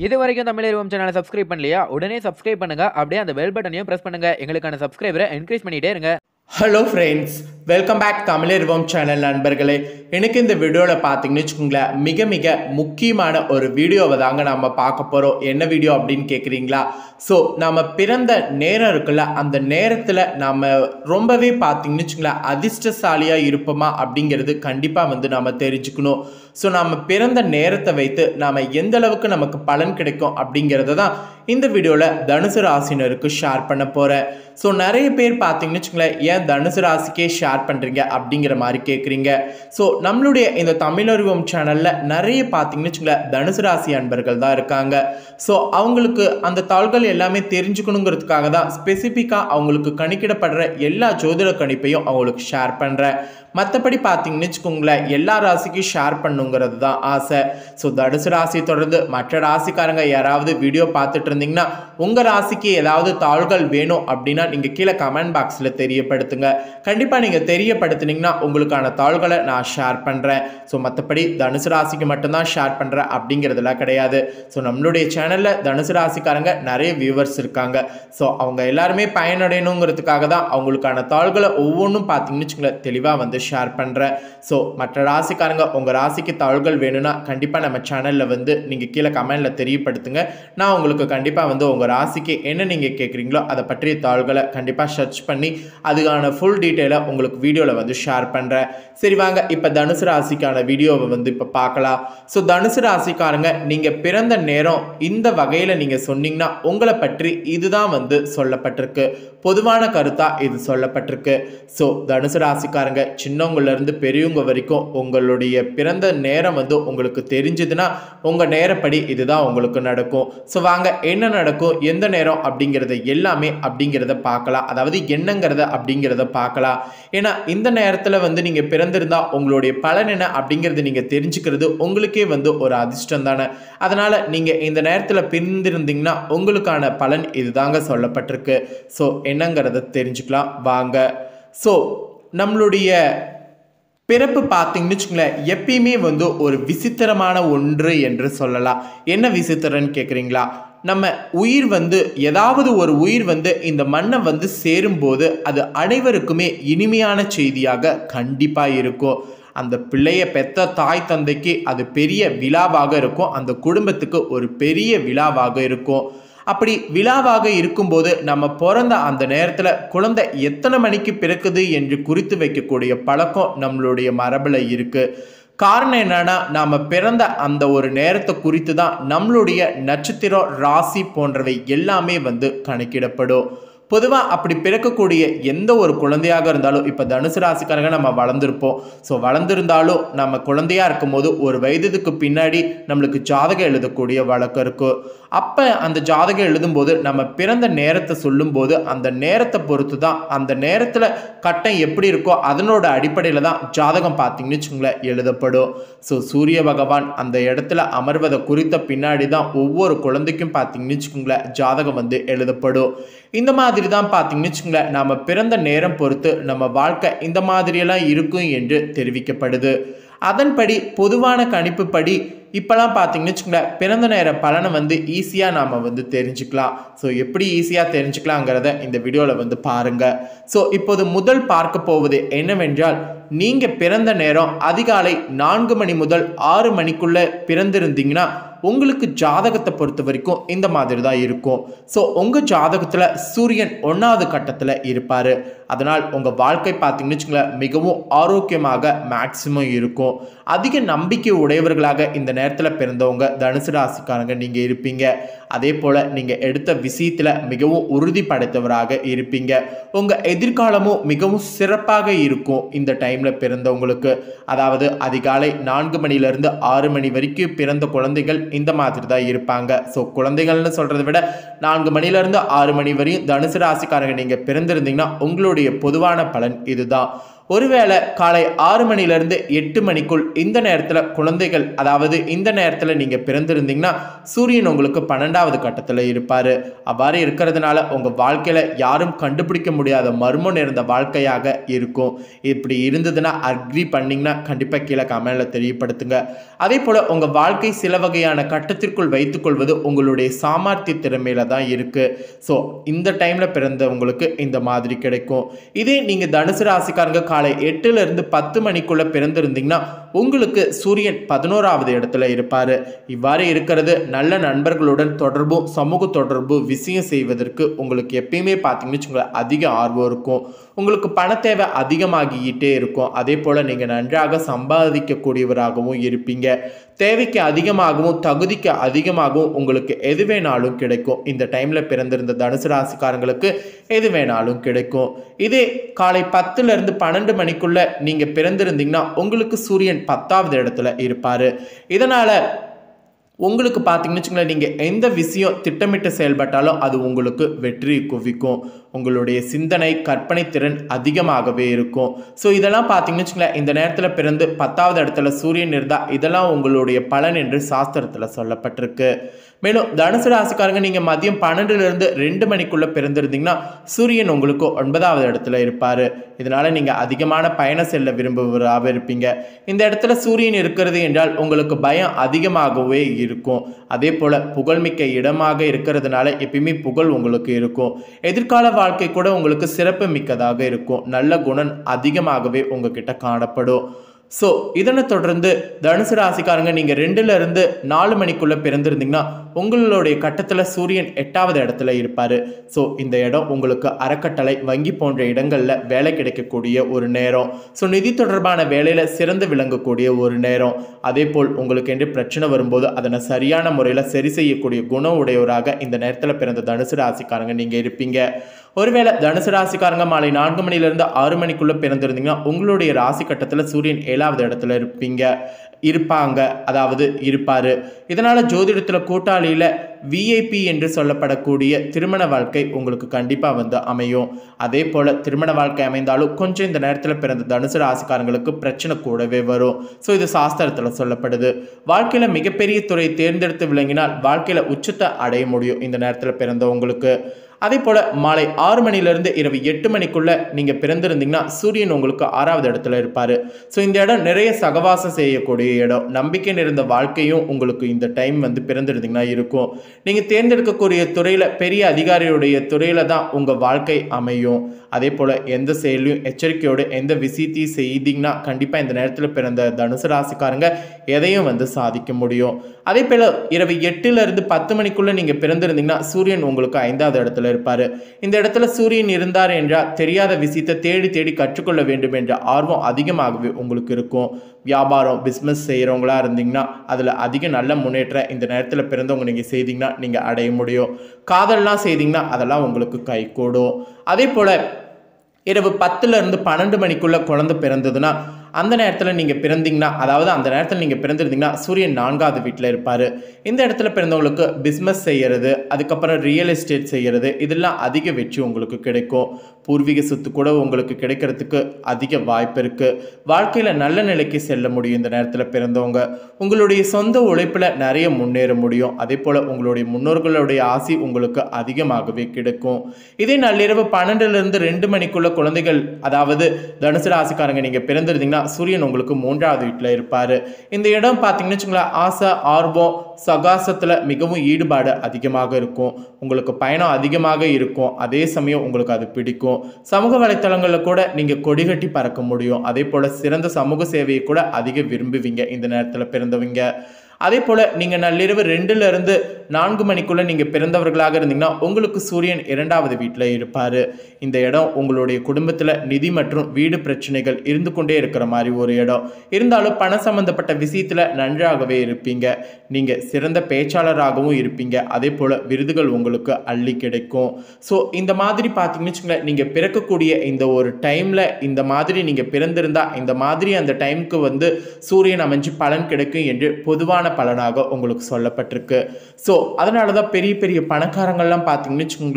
இது வரைக்கும் தமிழ் சேனலை சப்ஸ்கிரைப் பண்ணலையா உடனே சப்ஸ்கிரைப் பண்ணுங்க அப்படியே அந்த பெல் பட்டனையும் பிரஸ் பண்ணுங்க எங்களுக்கான சப்ஸ்கிரைபரை என்கரேஜ் பண்ணிட்டே இருங்க ஹலோ ஃப்ரெண்ட்ஸ் வெல்கம் பேக் தமிழர்வம் சேனல் நண்பர்களே எனக்கு இந்த வீடியோவில் பார்த்தீங்கன்னு வச்சுக்கோங்களேன் மிக மிக முக்கியமான ஒரு வீடியோவை தாங்க நம்ம பார்க்க போகிறோம் என்ன வீடியோ அப்படின்னு கேட்குறீங்களா ஸோ நம்ம பிறந்த நேரம் இருக்குல்ல அந்த நேரத்தில் நம்ம ரொம்பவே பார்த்தீங்கன்னு வச்சுக்கோங்களேன் அதிர்ஷ்டசாலியாக இருப்போமா அப்படிங்கிறது கண்டிப்பாக வந்து நம்ம தெரிஞ்சுக்கணும் ஸோ நம்ம பிறந்த நேரத்தை வைத்து நாம் எந்த அளவுக்கு நமக்கு பலன் கிடைக்கும் அப்படிங்கிறத தான் இந்த வீடியோவில் தனுசு ராசினருக்கு ஷேர் பண்ண போகிறேன் ஸோ நிறைய பேர் பார்த்தீங்கன்னு வச்சுங்களேன் ஏன் தனுசு ராசிக்கே ஷேர் பண்ணுறீங்க அப்படிங்கிற மாதிரி கேட்குறீங்க ஸோ நம்மளுடைய இந்த தமிழறிவம் சேனலில் நிறைய பார்த்தீங்கன்னு வச்சுங்களேன் தனுசு ராசி அன்பர்கள் தான் இருக்காங்க ஸோ அவங்களுக்கு அந்த தாள்கள் எல்லாமே தெரிஞ்சுக்கணுங்கிறதுக்காக தான் ஸ்பெசிஃபிக்காக அவங்களுக்கு கணிக்கிடப்படுற எல்லா ஜோதிட கணிப்பையும் அவங்களுக்கு ஷேர் பண்ணுறேன் மற்றபடி பார்த்தீங்கன்னு வச்சுக்கோங்களேன் எல்லா ராசிக்கும் ஷேர் பண்ணுங்கிறது தான் ஆசை ஸோ தனுசு ராசி தொடர்ந்து மற்ற ராசிக்காரங்க யாராவது வீடியோ பார்த்துட்டு இருந்தீங்கன்னா உங்கள் ராசிக்கு ஏதாவது தாள்கள் வேணும் அப்படின்னா நீங்கள் கீழே கமெண்ட் பாக்ஸில் தெரியப்படுத்துங்க கண்டிப்பாக நீங்கள் தெரியப்படுத்துனீங்கன்னா உங்களுக்கான தாள்களை நான் ஷேர் பண்ணுறேன் ஸோ மற்றபடி தனுசு ராசிக்கு மட்டும்தான் ஷேர் பண்ணுறேன் அப்படிங்கிறதுலாம் கிடையாது ஸோ நம்மளுடைய சேனலில் தனுசு ராசிக்காரங்க நிறைய வியூவர்ஸ் இருக்காங்க ஸோ அவங்க எல்லாருமே பயனடையணுங்கிறதுக்காக தான் அவங்களுக்கான தாள்களை ஒவ்வொன்றும் பார்த்தீங்கன்னு வச்சுங்களேன் தெளிவாக வந்து ஷேர் பண்ணுறேன் ஸோ மற்ற ராசிக்காரங்க உங்கள் ராசிக்கு தாள்கள் வேணும்னா கண்டிப்பாக நம்ம சேனலில் வந்து நீங்கள் கீழே கமெண்டில் தெரியப்படுத்துங்க நான் உங்களுக்கு கண்டிப்பாக வந்து உங்கள் ராசிக்கு என்ன நீங்கள் கேட்குறீங்களோ அதை பற்றிய தாள்களை கண்டிப்பாக சர்ச் பண்ணி அதுக்கான ஃபுல் டீட்டெயிலை உங்களுக்கு வீடியோவில் வந்து ஷேர் பண்ணுறேன் சரி வாங்க இப்போ தனுசு ராசிக்கான வீடியோவை வந்து இப்போ பார்க்கலாம் ஸோ தனுசு ராசிக்காரங்க நீங்கள் பிறந்த நேரம் இந்த வகையில் நீங்கள் சொன்னீங்கன்னா உங்களை பற்றி இதுதான் வந்து சொல்லப்பட்டிருக்கு பொதுவான கருத்தாக இது சொல்லப்பட்டிருக்கு ஸோ தனுசு ராசிக்காரங்க சின்னவங்கலேருந்து பெரியவங்க வரைக்கும் உங்களுடைய பிறந்த நேரம் வந்து உங்களுக்கு தெரிஞ்சதுன்னா உங்கள் நேரப்படி இதுதான் உங்களுக்கு நடக்கும் ஸோ வாங்க என்ன நடக்கும் எந்த நேரம் அப்படிங்கிறத எல்லாமே அப்படிங்கிறத பார்க்கலாம் அதாவது என்னங்கிறத அப்படிங்கிறத பார்க்கலாம் ஏன்னா இந்த நேரத்தில் வந்து நீங்கள் பிறந்திருந்தா உங்களுடைய பலன் என்ன அப்படிங்கிறத நீங்கள் தெரிஞ்சுக்கிறது உங்களுக்கே வந்து ஒரு அதிர்ஷ்டம் தானே அதனால் நீங்கள் இந்த நேரத்தில் பிறந்திருந்தீங்கன்னா உங்களுக்கான பலன் இதுதாங்க சொல்லப்பட்டிருக்கு ஸோ என்னங்கிறத தெரிஞ்சுக்கலாம் வாங்க ஸோ நம்மளுடைய பிறப்பு பார்த்தீங்கன்னு வச்சுங்களேன் எப்பயுமே வந்து ஒரு விசித்திரமான ஒன்று என்று சொல்லலாம் என்ன விசித்திரன்னு கேட்குறீங்களா நம்ம உயிர் வந்து ஏதாவது ஒரு உயிர் வந்து இந்த மண்ணை வந்து சேரும்போது அது அனைவருக்குமே இனிமையான செய்தியாக கண்டிப்பாக இருக்கும் அந்த பிள்ளைய பெத்த தாய் தந்தைக்கு அது பெரிய விழாவாக இருக்கும் அந்த குடும்பத்துக்கு ஒரு பெரிய விழாவாக இருக்கும் அப்படி விழாவாக இருக்கும்போது நம்ம பிறந்த அந்த நேரத்தில் குழந்தை எத்தனை மணிக்கு பிறக்குது என்று குறித்து வைக்கக்கூடிய பழக்கம் நம்மளுடைய மரபில் இருக்குது காரணம் என்னன்னா நாம் பிறந்த அந்த ஒரு நேரத்தை குறித்து தான் நம்மளுடைய நட்சத்திரம் ராசி போன்றவை எல்லாமே வந்து கணக்கிடப்படும் பொதுவாக அப்படி பிறக்கக்கூடிய எந்த ஒரு குழந்தையாக இருந்தாலும் இப்போ தனுசு ராசிக்காரங்க நம்ம வளர்ந்துருப்போம் ஸோ வளர்ந்துருந்தாலும் நம்ம குழந்தையாக இருக்கும்போது ஒரு வயதுக்கு பின்னாடி நம்மளுக்கு ஜாதகம் எழுதக்கூடிய வழக்கம் இருக்கும் அப்போ அந்த ஜாதகம் எழுதும்போது நம்ம பிறந்த நேரத்தை சொல்லும்போது அந்த நேரத்தை பொறுத்து தான் அந்த நேரத்தில் கட்டம் எப்படி இருக்கோ அதனோட அடிப்படையில் தான் ஜாதகம் பார்த்தீங்கன்னு வச்சுங்களேன் எழுதப்படும் ஸோ சூரிய பகவான் அந்த இடத்துல அமர்வதை குறித்த பின்னாடி தான் ஒவ்வொரு குழந்தைக்கும் பார்த்தீங்கன்னு வச்சுக்கோங்களேன் ஜாதகம் வந்து எழுதப்படும் இந்த மாதிரி தான் பார்த்தீங்கன்னு வச்சுங்களேன் நம்ம பிறந்த நேரம் பொறுத்து நம்ம வாழ்க்கை இந்த மாதிரியெல்லாம் இருக்கும் என்று தெரிவிக்கப்படுது அதன்படி பொதுவான கணிப்புப்படி இப்போலாம் பார்த்தீங்கன்னு வச்சுக்கோங்களேன் பிறந்த நேர பலனை வந்து ஈஸியாக நாம் வந்து தெரிஞ்சுக்கலாம் ஸோ எப்படி ஈஸியாக தெரிஞ்சுக்கலாங்கிறத இந்த வீடியோவில் வந்து பாருங்கள் ஸோ இப்போது முதல் பார்க்க போவது என்னவென்றால் நீங்கள் பிறந்த நேரம் அதிகாலை நான்கு மணி முதல் ஆறு மணிக்குள்ளே பிறந்திருந்தீங்கன்னா உங்களுக்கு ஜாதகத்தை பொறுத்த வரைக்கும் இந்த மாதிரி தான் இருக்கும் ஸோ உங்கள் ஜாதகத்தில் சூரியன் ஒன்றாவது கட்டத்தில் இருப்பார் அதனால் உங்கள் வாழ்க்கை பார்த்தீங்கன்னு வச்சுங்களேன் மிகவும் ஆரோக்கியமாக மேக்சிமம் இருக்கும் அதிக நம்பிக்கை உடையவர்களாக இந்த நேரத்தில் பிறந்தவங்க தனுசு ராசிக்காரங்க நீங்கள் இருப்பீங்க அதே போல் நீங்கள் எடுத்த விஷயத்தில் மிகவும் உறுதி படைத்தவராக இருப்பீங்க உங்கள் எதிர்காலமும் மிகவும் சிறப்பாக இருக்கும் இந்த டைமில் பிறந்தவங்களுக்கு அதாவது அதிகாலை நான்கு மணிலேருந்து ஆறு மணி வரைக்கும் பிறந்த குழந்தைகள் இந்த மாதிரி தான் இருப்பாங்க ஸோ குழந்தைகள்னு சொல்கிறத விட நான்கு மணிலேருந்து ஆறு மணி வரையும் தனுசு ராசிக்காரங்க நீங்கள் பிறந்திருந்தீங்கன்னா உங்களுடைய பொதுவான பலன் இதுதான் ஒருவேளை காலை ஆறு மணிலேருந்து எட்டு மணிக்குள் இந்த நேரத்தில் குழந்தைகள் அதாவது இந்த நேரத்தில் நீங்கள் பிறந்திருந்தீங்கன்னா சூரியன் உங்களுக்கு பன்னெண்டாவது கட்டத்தில் இருப்பார் அவ்வாறு இருக்கிறதுனால உங்கள் வாழ்க்கையில் யாரும் கண்டுபிடிக்க முடியாத மர்மம் நிறைந்த வாழ்க்கையாக இருக்கும் இப்படி இருந்ததுன்னா அக்ரி பண்ணிங்கன்னா கண்டிப்பாக கீழே கமெண்டில் தெரியப்படுத்துங்க அதே போல் உங்கள் வாழ்க்கை சில வகையான கட்டத்திற்குள் வைத்துக்கொள்வது உங்களுடைய சாமர்த்திய திறமையில தான் இருக்குது ஸோ இந்த டைமில் பிறந்தவங்களுக்கு இந்த மாதிரி கிடைக்கும் இதே நீங்கள் தனுசு ராசிக்காரங்க காலை எட்டுலேருந்து பத்து மணிக்குள்ளே பிறந்திருந்தீங்கன்னா உங்களுக்கு சூரியன் பதினோராவது இடத்துல இருப்பார் இவ்வாறு இருக்கிறது நல்ல நண்பர்களுடன் தொடர்பும் சமூக தொடர்பு விஷயம் செய்வதற்கு உங்களுக்கு எப்பயுமே பார்த்தீங்கன்னு வச்சுக்கோங்களேன் அதிக ஆர்வம் இருக்கும் உங்களுக்கு பண தேவை அதிகமாகிக்கிட்டே இருக்கும் அதே போல் நீங்கள் நன்றாக சம்பாதிக்கக்கூடியவராகவும் இருப்பீங்க தேவைக்கு அதிகமாகவும் தகுதிக்கு அதிகமாகவும் உங்களுக்கு எது வேணாலும் கிடைக்கும் இந்த டைமில் பிறந்திருந்த தனுசு ராசிக்காரங்களுக்கு எது வேணாலும் கிடைக்கும் இதே காலை பத்துலேருந்து பன்னெண்டு மணிக்குள்ளே நீங்கள் பிறந்திருந்தீங்கன்னா உங்களுக்கு சூரியன் பத்தாவது இடத்துல இருப்பார் இதனால் உங்களுக்கு பார்த்தீங்கன்னு வச்சுங்களேன் நீங்கள் எந்த விஷயம் திட்டமிட்டு செயல்பட்டாலும் அது உங்களுக்கு வெற்றி குவிக்கும் உங்களுடைய சிந்தனை கற்பனை திறன் அதிகமாகவே இருக்கும் ஸோ இதெல்லாம் பார்த்தீங்கன்னு வச்சுங்களேன் இந்த நேரத்தில் பிறந்து பத்தாவது இடத்துல சூரியன் இருந்தால் இதெல்லாம் உங்களுடைய பலன் என்று சாஸ்திரத்தில் சொல்லப்பட்டிருக்கு மேலும் தனுசு ராசிக்காரங்க நீங்கள் மதியம் பன்னெண்டுலேருந்து ரெண்டு மணிக்குள்ளே பிறந்திருந்தீங்கன்னா சூரியன் உங்களுக்கு ஒன்பதாவது இடத்துல இருப்பார் இதனால் நீங்கள் அதிகமான பயணம் செல்ல விரும்புவராக இருப்பீங்க இந்த இடத்துல சூரியன் இருக்கிறது என்றால் உங்களுக்கு பயம் அதிகமாகவே இருக்கும் அதே போல் புகழ்மிக்க இடமாக இருக்கிறதுனால எப்பயுமே புகழ் உங்களுக்கு இருக்கும் எதிர்கால வாழ்க்கை கூட உங்களுக்கு சிறப்பு மிக்கதாக இருக்கும் நல்ல குணம் அதிகமாகவே உங்ககிட்ட காணப்படும் ஸோ இதனை தொடர்ந்து தனுசு ராசிக்காரங்க நீங்கள் ரெண்டுல இருந்து நாலு மணிக்குள்ளே பிறந்திருந்தீங்கன்னா உங்களுடைய கட்டத்தில் சூரியன் எட்டாவது இடத்துல இருப்பார் ஸோ இந்த இடம் உங்களுக்கு அறக்கட்டளை வங்கி போன்ற இடங்களில் வேலை கிடைக்கக்கூடிய ஒரு நேரம் ஸோ நிதி தொடர்பான வேலையில் சிறந்து விளங்கக்கூடிய ஒரு நேரம் அதே போல் உங்களுக்கு என்று பிரச்சனை வரும்போது அதனை சரியான முறையில் சரி செய்யக்கூடிய குணம் உடையவராக இந்த நேரத்தில் பிறந்த தனுசு ராசிக்காரங்க நீங்கள் இருப்பீங்க ஒருவேளை தனுசு ராசிக்காரங்க மாலை நான்கு மணிலேருந்து ஆறு மணிக்குள்ளே பிறந்திருந்தீங்கன்னா உங்களுடைய ராசி கட்டத்தில் சூரியன் ஏழாவது இடத்துல இருப்பீங்க இருப்பாங்க அதாவது இருப்பார் இதனால் ஜோதிடத்தில் கூட்டாளியில் விஐபி என்று சொல்லப்படக்கூடிய திருமண வாழ்க்கை உங்களுக்கு கண்டிப்பாக வந்து அமையும் அதே போல் திருமண வாழ்க்கை அமைந்தாலும் கொஞ்சம் இந்த நேரத்தில் பிறந்த தனுசு ராசிக்காரங்களுக்கு பிரச்சனை கூடவே வரும் ஸோ இது சாஸ்திரத்தில் சொல்லப்படுது வாழ்க்கையில் மிகப்பெரிய துறையை தேர்ந்தெடுத்து விளங்கினால் வாழ்க்கையில் உச்சத்தை அடைய முடியும் இந்த நேரத்தில் பிறந்தவங்களுக்கு அதே போல் மாலை ஆறு மணிலேருந்து இரவு எட்டு மணிக்குள்ளே நீங்கள் பிறந்திருந்தீங்கன்னா சூரியன் உங்களுக்கு ஆறாவது இடத்துல இருப்பார் ஸோ இந்த இடம் நிறைய சகவாசம் செய்யக்கூடிய இடம் நம்பிக்கை நிறைந்த வாழ்க்கையும் உங்களுக்கு இந்த டைம் வந்து பிறந்திருந்தீங்கன்னா இருக்கும் நீங்கள் தேர்ந்தெடுக்கக்கூடிய துறையில் பெரிய அதிகாரியுடைய துறையில் தான் உங்கள் வாழ்க்கை அமையும் அதே போல் எந்த செயலையும் எச்சரிக்கையோடு எந்த விஷயத்தையும் செய்தீங்கன்னா கண்டிப்பாக இந்த நேரத்தில் பிறந்த தனுசு ராசிக்காரங்க எதையும் வந்து சாதிக்க முடியும் அதே போல் இரவு எட்டுலேருந்து பத்து மணிக்குள்ளே நீங்கள் பிறந்திருந்தீங்கன்னா சூரியன் உங்களுக்கு ஐந்தாவது இடத்துல இருப்பார் இந்த இடத்துல சூரியன் இருந்தார் என்றால் தெரியாத விஷயத்தை தேடி தேடி கற்றுக்கொள்ள வேண்டும் என்ற ஆர்வம் அதிகமாகவே உங்களுக்கு இருக்கும் வியாபாரம் பிஸ்னஸ் செய்கிறவங்களா இருந்தீங்கன்னா அதில் அதிக நல்ல முன்னேற்றம் இந்த நேரத்தில் பிறந்தவங்க நீங்கள் செய்தீங்கன்னா நீங்கள் அடைய முடியும் காதல்லாம் செய்தீங்கன்னா அதெல்லாம் உங்களுக்கு கைகூடும் அதே போல் இரவு பத்துலேருந்து பன்னெண்டு மணிக்குள்ளே குழந்தை பிறந்ததுன்னா அந்த நேரத்தில் நீங்கள் பிறந்தீங்கன்னா அதாவது அந்த நேரத்தில் நீங்கள் பிறந்திருந்தீங்கன்னா சூரியன் நான்காவது வீட்டில் இருப்பார் இந்த இடத்துல பிறந்தவங்களுக்கு பிஸ்னஸ் செய்கிறது அதுக்கப்புறம் ரியல் எஸ்டேட் செய்கிறது இதெல்லாம் அதிக வெற்றி உங்களுக்கு கிடைக்கும் பூர்வீக சொத்து கூட உங்களுக்கு கிடைக்கிறதுக்கு அதிக வாய்ப்பு இருக்குது வாழ்க்கையில் நல்ல நிலைக்கு செல்ல முடியும் இந்த நேரத்தில் பிறந்தவங்க உங்களுடைய சொந்த உழைப்பில் நிறைய முன்னேற முடியும் அதே போல் உங்களுடைய முன்னோர்களுடைய ஆசி உங்களுக்கு அதிகமாகவே கிடைக்கும் இதே நள்ளிரவு பன்னெண்டுலேருந்து ரெண்டு மணிக்குள்ள குழந்தைகள் அதாவது தனுசு ராசிக்காரங்க நீங்கள் பிறந்திருந்தீங்கன்னா சூரியன் உங்களுக்கு மூன்றாவது வீட்டில் இருப்பார் இந்த இடம் பார்த்தீங்கன்னு வச்சுங்களேன் ஆசை ஆர்வம் சகாசத்தில் மிகவும் ஈடுபாடு அதிகமாக இருக்கும் உங்களுக்கு பயணம் அதிகமாக இருக்கும் அதே சமயம் உங்களுக்கு அது பிடிக்கும் சமூக வலைத்தளங்களில் கூட நீங்கள் கொடிகட்டி பறக்க முடியும் அதே போல் சிறந்த சமூக சேவையை கூட அதிக விரும்புவீங்க இந்த நேரத்தில் பிறந்தவங்க அதே போல் நீங்கள் நள்ளிரவு ரெண்டுல இருந்து நான்கு மணிக்குள்ளே நீங்கள் பிறந்தவர்களாக இருந்தீங்கன்னா உங்களுக்கு சூரியன் இரண்டாவது வீட்டில் இருப்பார் இந்த இடம் உங்களுடைய குடும்பத்தில் நிதி மற்றும் வீடு பிரச்சனைகள் இருந்து கொண்டே இருக்கிற மாதிரி ஒரு இடம் இருந்தாலும் பணம் சம்பந்தப்பட்ட விஷயத்தில் நன்றாகவே இருப்பீங்க நீங்கள் சிறந்த பேச்சாளராகவும் இருப்பீங்க அதே போல் விருதுகள் உங்களுக்கு அள்ளி கிடைக்கும் ஸோ இந்த மாதிரி பார்த்தீங்கன்னு வச்சுக்கோங்களேன் நீங்கள் பிறக்கக்கூடிய இந்த ஒரு டைமில் இந்த மாதிரி நீங்கள் பிறந்திருந்தா இந்த மாதிரி அந்த டைமுக்கு வந்து சூரியன் அமைஞ்சு பலன் கிடைக்கும் என்று பொதுவான பலனாக உங்களுக்கு சொல்லப்பட்டிருக்கு ஸோ அதனால தான் பெரிய பெரிய பணக்காரங்கள்லாம் பார்த்தீங்கன்னு வச்சுக்கோங்களேன்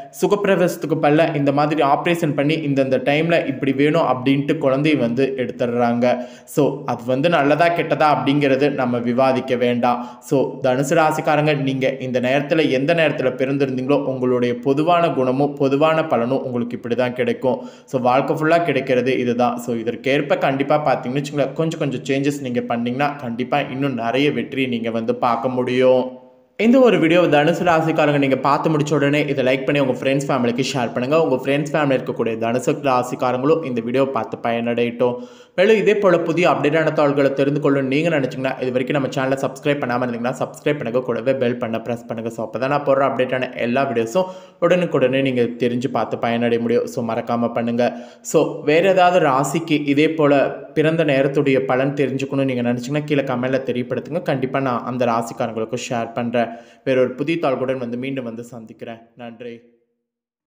சுகப்பிரவேசத்துக்கு பல்ல இந்த மாதிரி ஆப்ரேஷன் பண்ணி இந்தந்த டைமில் இப்படி வேணும் அப்படின்ட்டு குழந்தைய வந்து எடுத்துடுறாங்க ஸோ அது வந்து நல்லதா கெட்டதா அப்படிங்கிறது நம்ம விவாதிக்க வேண்டாம் ஸோ தனுசு ராசிக்காரங்க நீங்கள் இந்த நேரத்தில் எந்த நேரத்தில் பிறந்திருந்தீங்களோ உங்களுடைய பொதுவான குணமும் பொதுவான பலனும் உங்களுக்கு இப்படி தான் கிடைக்கும் ஸோ வாழ்க்கை ஃபுல்லாக கிடைக்கிறது இதுதான் ஸோ இதற்கேற்ப கண்டிப்பாக பார்த்தீங்கன்னு வச்சுங்களேன் கொஞ்சம் கொஞ்சம் சேஞ்சஸ் நீங்கள் பண்ணிங்கன்னா கண்டிப்பாக இன்னும் நிறைய வெற்றி நீங்கள் வந்து பார்க்க முடியும் இந்த ஒரு வீடியோ தனுசு ராசிக்காரங்க நீங்கள் பார்த்து முடிச்ச உடனே இதை லைக் பண்ணி உங்கள் ஃப்ரெண்ட்ஸ் ஃபேமிலிக்கு ஷேர் பண்ணுங்கள் உங்கள் ஃப்ரெண்ட்ஸ் ஃபேமிலி இருக்கக்கூடிய தனுசு ராசிக்காரங்களும் இந்த வீடியோ பார்த்து பயனடையட்டும் மேலும் இதே போல் புதிய அப்டேட்டான தாள்களை தெரிந்து கொள்ளும் நீங்கள் நினச்சிங்கன்னா இது வரைக்கும் நம்ம சேனலை சப்ஸ்கிரைப் பண்ணாமல் இருந்தீங்கன்னா சப்ஸ்கிரைப் பண்ணுங்க கூடவே பெல் பண்ண ப்ரெஸ் பண்ணுங்கள் ஸோ அப்போ தான் நான் போடுற அப்டேட்டான எல்லா வீடியோஸும் உடனுக்குடனே நீங்கள் தெரிஞ்சு பார்த்து பயனடைய முடியும் ஸோ மறக்காமல் பண்ணுங்கள் ஸோ வேறு ஏதாவது ராசிக்கு இதே போல் பிறந்த நேரத்துடைய பலன் தெரிஞ்சுக்கணும்னு நீங்கள் நினச்சிங்கன்னா கீழே கமெண்ட்டில் தெரியப்படுத்துங்க கண்டிப்பாக நான் அந்த ராசிக்காரங்களுக்கும் ஷேர் பண்ணுறேன் வேற ஒரு புதிய தாள்களுடன் வந்து மீண்டும் வந்து சந்திக்கிறேன் நன்றி